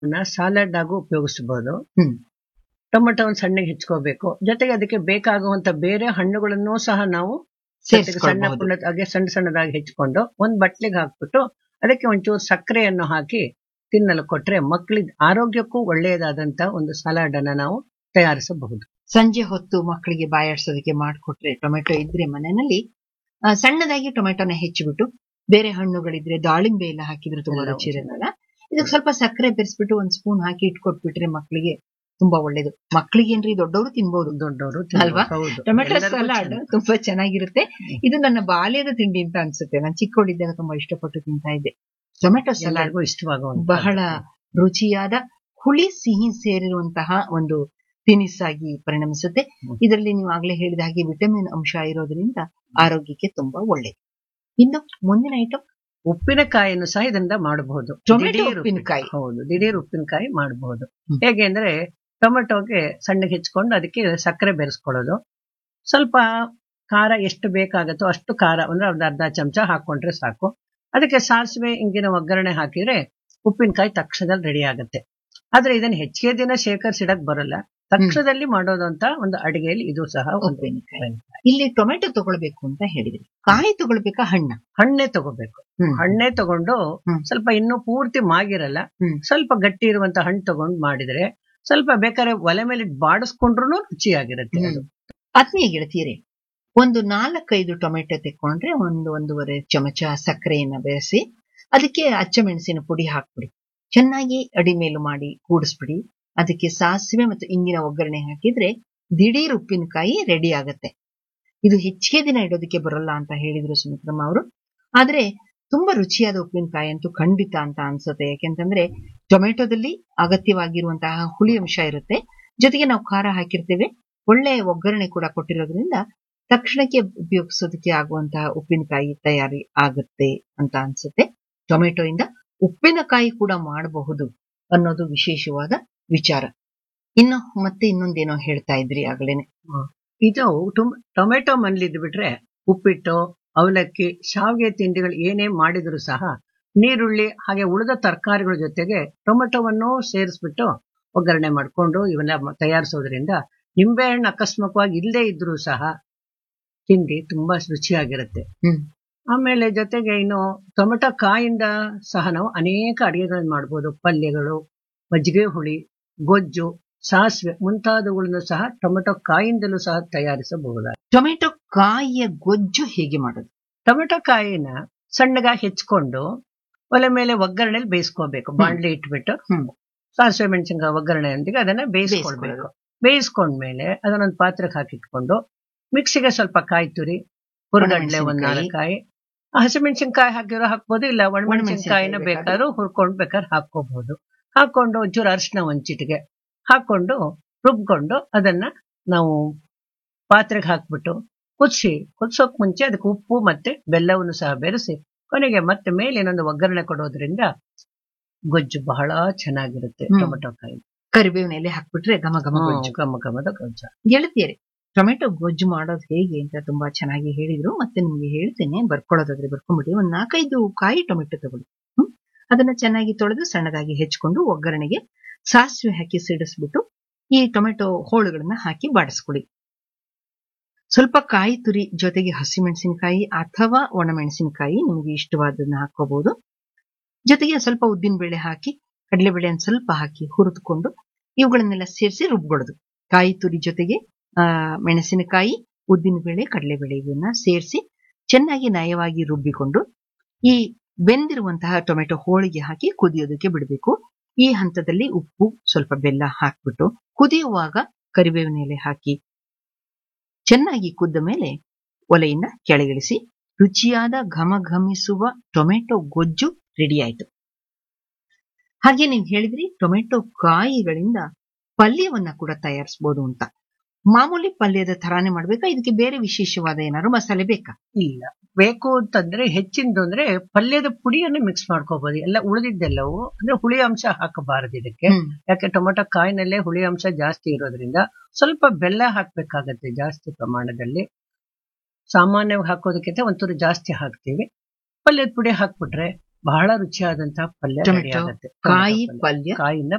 Salad ಆಗು ಉಪಯೋಗಿಸಬಹುದು ಹ್ಮ್. ಟೊಮೆಟೊವನ್ನು ಸಣ್ಣಗೆ ಹೆಚ್ಕೋಬೇಕು ಜೊತೆಗೆ ಅದಕ್ಕೆ ಬೇಕಾಗುವಂತ ಬೇರೆ ಹಣ್ಣುಗಳನ್ನೂ ಸಹ ನಾವು ಜೊತೆಗೆ ಸಣ್ಣ ಸೇರಿಸ್ಕೊಳ್ಬಹುದು ಪುಣ್ಣ ಹಾಗೆ ಸಣ್ಣ ಸಣ್ಣದಾಗಿ ಹೆಚ್ಕೊಂಡು ಒಂದ್ ಬಟ್ಲಿಗೆ ಹಾಕ್ಬಿಟ್ಟು ಅದಕ್ಕೆ ಒಂಚೂರು ಸಕ್ಕರೆಯನ್ನು ಹಾಕಿ ತಿನ್ನಲು ಕೊಟ್ರೆ ಮಕ್ಕಳಿಗೆ ಆರೋಗ್ಯಕ್ಕೂ ಒಳ್ಳೆಯದಾದಂತ ಒಂದು ಸಲಾಡ್ ಅನ್ನ ನಾವು ತಯಾರಿಸಬಹುದು ಸಂಜೆ ಹೊತ್ತು ಮಕ್ಕಳಿಗೆ ಬಾಯಾಡ್ಸೋದಕ್ಕೆ ಮಾಡಿಕೊಟ್ರೆ ಟೊಮೆಟೊ ಇದ್ರೆ ಮನೆಯಲ್ಲಿ ಆ, ಸಣ್ಣದಾಗಿ ಟೊಮೆಟೊನ ಹೆಚ್ಚಿಬಿಟ್ಟು ಬೇರೆ ಹಣ್ಣುಗಳಿದ್ರೆ ದಾಳಿಂಬೆ ಎಲ್ಲ ಹಾಕಿದ್ರೆ ತುಂಬಾ ಎಲ್ಲ ರುಚಿ ಇರಲ್ಲ ಇದಕ್ಕೆ ಸ್ವಲ್ಪ ಸಕ್ಕರೆ ಬೆರೆಸ್ಬಿಟ್ಟು ಒಂದ್ ಸ್ಪೂನ್ ಹಾಕಿ ಇಟ್ಕೊಟ್ಬಿಟ್ರೆ ಮಕ್ಕಳಿಗೆ ತುಂಬಾ ಒಳ್ಳೇದು ಮಕ್ಕಳಿಗೆ ಏನ್ರಿ ದೊಡ್ಡವರು ತಿನ್ಬಹುದು ದೊಡ್ಡವರು ಅಲ್ವಾ? ಹೌದು ಟೊಮೆಟೊ ಎಲ್ಲರಿಗೂ ಸಲಾಡ್ ಚೆನ್ನಾಗಿ. ತುಂಬಾ ಚೆನ್ನಾಗಿರುತ್ತೆ ಇದು ನನ್ನ ಬಾಲ್ಯದ ತಿಂಡಿ ಅಂತ ಅನ್ಸುತ್ತೆ ನಾನು ಚಿಕ್ಕವಳಿದ್ದಾಗ ತುಂಬಾ ಇಷ್ಟಪಟ್ಟು ತಿಂತಾ ಇದ್ದೆ ಟೊಮೆಟೊ ಸಲಾಡ್ ಎಲ್ಲರಿಗೂ ಇಷ್ಟವಾಗುವಂತ ಬಹಳ ರುಚಿಯಾದ ಹುಳಿ ಸಿಹಿ ಸೇರಿರುವಂತಹ ಒಂದು ತಿನಿಸಾಗಿ ಪರಿಣಮಿಸುತ್ತೆ ಹ್ಮ್. ಇದರಲ್ಲಿ ನೀವು ಆಗ್ಲೇ ಹೇಳಿದ ಹಾಗೆ ವಿಟಮಿನ್ ಅಂಶ ಇರೋದ್ರಿಂದ ಆರೋಗ್ಯಕ್ಕೆ ತುಂಬಾ ಒಳ್ಳೆಯದು ಇನ್ನು ಮುಂದಿನ ಐಟಮ್ ಉಪ್ಪಿನಕಾಯಿಯನ್ನು ಸಹ ಇದರಿಂದ ಮಾಡಬಹುದು ಟೊಮೆಟೊ ದಿಢೀರ್ ಉಪ್ಪಿನಕಾಯಿ. ಹೌದು ದಿಢೀರ್ ಉಪ್ಪಿನಕಾಯಿ ಮಾಡಬಹುದು ಹ್ಮ್. ಹೇಗೆ ಅಂದ್ರೆ ಟೊಮೆಟೊಗೆ ಸಣ್ಣಗೆ ಹೆಚ್ಕೊಂಡು ಅದಕ್ಕೆ ಸಕ್ಕರೆ ಬೆರೆಸ್ಕೊಳ್ಳೋದು ಸ್ವಲ್ಪ ಖಾರ ಎಷ್ಟು ಬೇಕಾಗತ್ತೋ ಅಷ್ಟು ಖಾರ ಅಂದ್ರೆ ಒಂದು ಅರ್ಧ ಚಮಚ ಹಾಕೊಂಡ್ರೆ ಸಾಕು ಅದಕ್ಕೆ ಸಾಸಿವೆ ಇಂಗಿನ ಒಗ್ಗರಣೆ ಹಾಕಿದ್ರೆ ಉಪ್ಪಿನಕಾಯಿ ತಕ್ಷಣದಲ್ಲಿ ರೆಡಿ ಆಗುತ್ತೆ ಆದ್ರೆ ಇದನ್ನ ಹೆಚ್ಚಿಗೆ ದಿನ ಶೇಖರಿಸಿಡಕ್ ಬರಲ್ಲ ತಕ್ಷಣದಲ್ಲಿ ಮಾಡೋದು ಅಂತ ಒಂದು ಅಡಿಗೆಯಲ್ಲಿ ಇದು ಸಹ ಒಂದು ಉಪ್ಪಿನಕಾಯಿ. ಇಲ್ಲಿ ಟೊಮೆಟೊ ತಗೊಳ್ಬೇಕು ಅಂತ ಹೇಳಿದ್ರಿ ಕಾಯಿ ತಗೊಳ್ಬೇಕಾ ಹಣ್ಣ ಹಣ್ಣೆ ತಗೋಬೇಕು ಹ್ಮ್. ಹಣ್ಣೆ ತಗೊಂಡು ಹ್ಮ್. ಸ್ವಲ್ಪ ಇನ್ನೂ ಪೂರ್ತಿ ಮಾಗಿರಲ್ಲ ಹ್ಮ್. ಸ್ವಲ್ಪ ಗಟ್ಟಿ ಇರುವಂತ ಹಣ್ಣು ತಗೊಂಡು ಮಾಡಿದ್ರೆ ಸ್ವಲ್ಪ ಬೇಕಾದ್ರೆ ಒಲೆ ಮೇಲೆ ಬಾಡಿಸ್ಕೊಂಡ್ರು ರುಚಿಯಾಗಿರುತ್ತೆ ಅದು ಆತ್ಮೀಯ ಗೆಳತಿಯರೇ ಒಂದು ನಾಲ್ಕೈದು ಟೊಮೆಟೊ ತೆಕ್ಕೊಂಡ್ರೆ ಒಂದು ಒಂದೂವರೆ ಚಮಚ ಸಕ್ಕರೆಯನ್ನ ಬೆರೆಸಿ ಅದಕ್ಕೆ ಅಚ್ಚಮೆಣಸಿನ ಪುಡಿ ಹಾಕ್ಬಿಡಿ ಚೆನ್ನಾಗಿ ಅಡಿಮೇಲು ಮಾಡಿ ಕೂಡಿಸ್ಬಿಡಿ ಅದಕ್ಕೆ ಸಾಸಿವೆ ಮತ್ತು ಇಂಗಿನ ಒಗ್ಗರಣೆ ಹಾಕಿದ್ರೆ ದಿಢೀರ್ ಉಪ್ಪಿನಕಾಯಿ ರೆಡಿ ಆಗತ್ತೆ ಇದು ಹೆಚ್ಚಿಗೆ ದಿನ ಇಡೋದಕ್ಕೆ ಬರಲ್ಲ ಅಂತ ಹೇಳಿದ್ರು ಸುಮಿತ್ರಮ್ಮ ಅವರು ಆದ್ರೆ ತುಂಬಾ ರುಚಿಯಾದ ಉಪ್ಪಿನಕಾಯಿ ಅಂತೂ ಖಂಡಿತ ಅಂತ ಅನ್ಸುತ್ತೆ ಯಾಕೆಂತಂದ್ರೆ ಟೊಮೆಟೊದಲ್ಲಿ ಅಗತ್ಯವಾಗಿರುವಂತಹ ಹುಳಿ ಅಂಶ ಇರುತ್ತೆ ಜೊತೆಗೆ ನಾವು ಖಾರ ಹಾಕಿರ್ತೇವೆ ಒಳ್ಳೆ ಒಗ್ಗರಣೆ ಕೂಡ ಕೊಟ್ಟಿರೋದ್ರಿಂದ ತಕ್ಷಣಕ್ಕೆ ಉಪಯೋಗಿಸೋದಕ್ಕೆ ಆಗುವಂತಹ ಉಪ್ಪಿನಕಾಯಿ ತಯಾರಿ ಆಗುತ್ತೆ ಅಂತ ಅನ್ಸುತ್ತೆ ಟೊಮೆಟೊ ಇಂದ ಉಪ್ಪಿನಕಾಯಿ ಕೂಡ ಮಾಡಬಹುದು ಅನ್ನೋದು ವಿಶೇಷವಾದ ವಿಚಾರ ಇನ್ನು ಮತ್ತೆ ಇನ್ನೊಂದೇನೋ ಹೇಳ್ತಾ ಇದ್ರಿ ಆಗ್ಲೇನೆ ಇದು ಟೊಮ್- ಟೊಮೆಟೊ ಮನೇಲಿದ್ದು ಬಿಟ್ರೆ ಉಪ್ಪಿಟ್ಟು ಅವಲಕ್ಕಿ ಶಾವಿಗೆ ತಿಂಡಿಗಳು ಏನೇ ಮಾಡಿದ್ರು ಸಹ ನೀರುಳ್ಳಿ ಹಾಗೆ ಉಳಿದ ತರಕಾರಿಗಳ ಜೊತೆಗೆ ಟೊಮೆಟೊವನ್ನು ಸೇರಿಸ್ಬಿಟ್ಟು ಒಗ್ಗರಣೆ ಮಾಡ್ಕೊಂಡು ಇವನ್ನ ಮ- ತಯಾರಿಸೋದ್ರಿಂದ ನಿಂಬೆಹಣ್ಣು ಅಕಸ್ಮಾತ್ವಾಗಿ ಇಲ್ಲದೆ ಇದ್ರೂ ಸಹ ತಿಂಡಿ ತುಂಬಾ ರುಚಿಯಾಗಿರುತ್ತೆ ಹ್ಮ್ ಆಮೇಲೆ ಜೊತೆಗೆ ಇನ್ನು ಟೊಮೆಟೊ ಕಾಯಿಂದ ಸಹ ನಾವು ಅನೇಕ ಅಡಿಗೆಗಳನ್ನು ಮಾಡಬಹುದು ಪಲ್ಯಗಳು ಮಜ್ಜಿಗೆ ಹುಳಿ ಗೊಜ್ಜು ಸಾಸಿವೆ ಮುಂತಾದವುಗಳನ್ನು ಸಹ ಟೊಮೆಟೊ ಕಾಯಿಂದಲೂ ಸಹ ತಯಾರಿಸಬಹುದಾಗಿದೆ ಟೊಮೆಟೊ ಕಾಯಿಯ ಗೊಜ್ಜು ಹೇಗೆ ಮಾಡೋದು ಟೊಮೆಟೊ ಕಾಯಿನ ಸಣ್ಣಗಾಗಿ ಹೆಚ್ಕೊಂಡು ಒಲೆ ಮೇಲೆ ಒಗ್ಗರಣೆಲಿ ಬೇಯಿಸ್ಕೋಬೇಕು ಬಾಣಲಿ ಇಟ್ಬಿಟ್ಟು ಹ್ಮ್. ಸಾಸಿವೆ ಮೆಣಸಿನಕಾಯಿ ಒಗ್ಗರಣೆಯೊಂದಿಗೆ ಅದನ್ನ ಬೇಯಿಸ್ಕೊಳ್ಬೇಕು ಬೇಯಿಸ್ಕೊಂಡ್ಮೇಲೆ ಅದನ್ನೊಂದು ಪಾತ್ರೆಗೆ ಹಾಕಿಟ್ಕೊಂಡು ಮಿಕ್ಸಿಗೆ ಸ್ವಲ್ಪ ಕಾಯಿ ತುರಿ ಹುರ್ಗಡ್ಲೆ ಒಂದ್ ಒಣಮೆಣಸಿನ್ಕಾಯಿ. ನಾಲ್ಕಾಯಿ ಹಸಿಮೆಣಸಿನ್ಕಾಯಿ ಹಾಕಿರೋ ಹಾಕ್ಬೋದು ಇಲ್ಲ ಒಣಮೆಣಸಿನ್ಕಾಯಿನ ಒಣಮೆಣಸಿನ್ಕಾಯಿ ಬೇಕಾದ್ರೂ ಹುರ್ಕೊಂಡು ಬೇಕಾದ್ರೆ ಹಾಕೋಬಹುದು ಹಾಕೊಂಡು ಒಂಚೂರು ಅರಿಶಿನ ಒಂದ್ ಚಿಟಿಗೆ ಹಾಕೊಂಡು ರುಬ್ಕೊಂಡು ಅದನ್ನ ನಾವು ಪಾತ್ರೆಗೆ ಹಾಕ್ಬಿಟ್ಟು ಕುದಿಸಿ ಕುದಿಸೋಕ್ ಮುಂಚೆ ಅದಕ್ಕೆ ಉಪ್ಪು ಮತ್ತೆ ಬೆಲ್ಲವನ್ನು ಸಹ ಬೆರೆಸಿ ಕೊನೆಗೆ ಮತ್ತೆ ಮೇಲೆ ಇನ್ನೊಂದು ಒಗ್ಗರಣೆ ಕೊಡೋದ್ರಿಂದ ಗೊಜ್ಜು ಬಹಳ ಚೆನ್ನಾಗಿರುತ್ತೆ ಹ್ಮ್. ಟೊಮೆಟೊ ಕಾಯಿ ಕರಿಬೇವಿನ ಎಲೆ ಹಾಕ್ಬಿಟ್ರೆ ಘಮ ಘಮ ಗೊಜ್ಜು ಘಮ ಘಮದ ಗೊಜ್ಜು ಗೆಳತಿಯರೇ ಟೊಮೆಟೊ ಗೊಜ್ಜು ಮಾಡೋದು ಹೇಗೆ ಅಂತ ತುಂಬಾ ಚೆನ್ನಾಗಿ ಹೇಳಿದ್ರು ಮತ್ತೆ ನಿಮ್ಗೆ ಹೇಳ್ತೇನೆ ಬರ್ಕೊಳ್ಳೋದಾದ್ರೆ ಬರ್ಕೊಂಡ್ಬಿಡಿ ಒಂದ್ ನಾಲ್ಕೈದು ಕಾಯಿ ಟೊಮೆಟೊ ತಗೊಳ್ಳಿ ಹ್ಮ್ ಅದನ್ನ ಚೆನ್ನಾಗಿ ತೊಳೆದು ಸಣ್ಣದಾಗಿ ಹೆಚ್ಕೊಂಡು ಒಗ್ಗರಣೆಗೆ ಸಾಸಿವೆ ಹಾಕಿ ಸಿಡಿಸ್ಬಿಟ್ಟು ಈ ಟೊಮೆಟೊ ಹೋಳುಗಳನ್ನ ಹಾಕಿ ಬಾಡಿಸ್ಕೊಳ್ಳಿ ಸ್ವಲ್ಪ ಕಾಯಿ ತುರಿ ಜೊತೆಗೆ ಹಸಿಮೆಣಸಿನಕಾಯಿ ಅಥವಾ ಒಣಮೆಣಸಿನಕಾಯಿ ನಿಮಗೆ ಇಷ್ಟವಾದದನ್ನ ಹಾಕೋಬಹುದು ಜೊತೆಗೆ ಸ್ವಲ್ಪ ಉದ್ದಿನ ಬೇಳೆ ಹಾಕಿ ಕಡಲೆಬೇಳೆಯನ್ನು ಸ್ವಲ್ಪ ಹಾಕಿ ಹುರಿದುಕೊಂಡು ಇವುಗಳನ್ನೆಲ್ಲ ಸೇರಿಸಿ ರುಬ್ಬಿಡೋದು ಕಾಯಿ ತುರಿ ಜೊತೆಗೆ ಆ ಮೆಣಸಿನಕಾಯಿ ಉದ್ದಿನಬೇಳೆ ಕಡಲೆಬೇಳೆ ಇವನ್ನ ಸೇರಿಸಿ ಚೆನ್ನಾಗಿ ನಯವಾಗಿ ರುಬ್ಬಿಕೊಂಡು ಈ ಬೆಂದಿರುವಂತಹ ಟೊಮೆಟೊ ಹೋಳಿಗೆ ಹಾಕಿ ಕುದಿಯೋದಕ್ಕೆ ಬಿಡಬೇಕು ಈ ಹಂತದಲ್ಲಿ ಉಪ್ಪು ಸ್ವಲ್ಪ ಬೆಲ್ಲ ಹಾಕ್ಬಿಟ್ಟು ಕುದಿಯುವಾಗ ಕರಿಬೇವಿನ ಎಲೆ ಹಾಕಿ ಚೆನ್ನಾಗಿ ಕುದ್ದ ಮೇಲೆ ಒಲೆಯಿಂದ ಕೆಳಗಿಳಿಸಿ ರುಚಿಯಾದ ಘಮ ಘಮಿಸುವ ಟೊಮೆಟೊ ಗೊಜ್ಜು ರೆಡಿ ಆಯ್ತು ಹಾಗೆ ನೀವು ಹೇಳಿದ್ರಿ ಟೊಮೆಟೊ ಕಾಯಿಗಳಿಂದ ಪಲ್ಯವನ್ನ ಕೂಡ ತಯಾರಿಸಬಹುದು ಅಂತ ಮಾಮೂಲಿ ಪಲ್ಯದ ತರಾನೇ ಮಾಡ್ಬೇಕಾ ಇದಕ್ಕೆ ಬೇರೆ ವಿಶೇಷವಾದ ಏನಾದ್ರು ಮಸಾಲೆ ಬೇಕಾ ಇಲ್ಲ ಬೇಕು ಅಂತಂದ್ರೆ ಹೆಚ್ಚಿಂದು ಅಂದ್ರೆ ಪಲ್ಯದ ಪುಡಿಯನ್ನು ಮಿಕ್ಸ್ ಮಾಡ್ಕೋಬಹುದು ಎಲ್ಲ ಉಳಿದಿದ್ದೆಲ್ಲವು ಅಂದ್ರೆ ಹುಳಿ ಅಂಶ ಹಾಕಬಾರದು ಇದಕ್ಕೆ ಯಾಕೆ ಟೊಮೆಟೊ ಕಾಯಿನಲ್ಲೇ ಹುಳಿ ಅಂಶ ಜಾಸ್ತಿ ಇರೋದ್ರಿಂದ ಸ್ವಲ್ಪ ಬೆಲ್ಲ ಹಾಕ್ಬೇಕಾಗತ್ತೆ ಜಾಸ್ತಿ ಪ್ರಮಾಣದಲ್ಲಿ ಸಾಮಾನ್ಯವಾಗಿ ಹಾಕೋದಕ್ಕಿಂತ ಒಂಚೂರು ಜಾಸ್ತಿ ಹಾಕ್ತೀವಿ ಪಲ್ಯದ ಪುಡಿ ಹಾಕ್ಬಿಟ್ರೆ ಬಹಳ ರುಚಿಯಾದಂತಹ ಪಲ್ಯ ಟೊಮೆಟೊ, ready ಆಗುತ್ತೆ. ಕಾಯಿ ಟೊಮೆಟೊ ಪಲ್ಯ ಕಾಯಿಯಿಂದ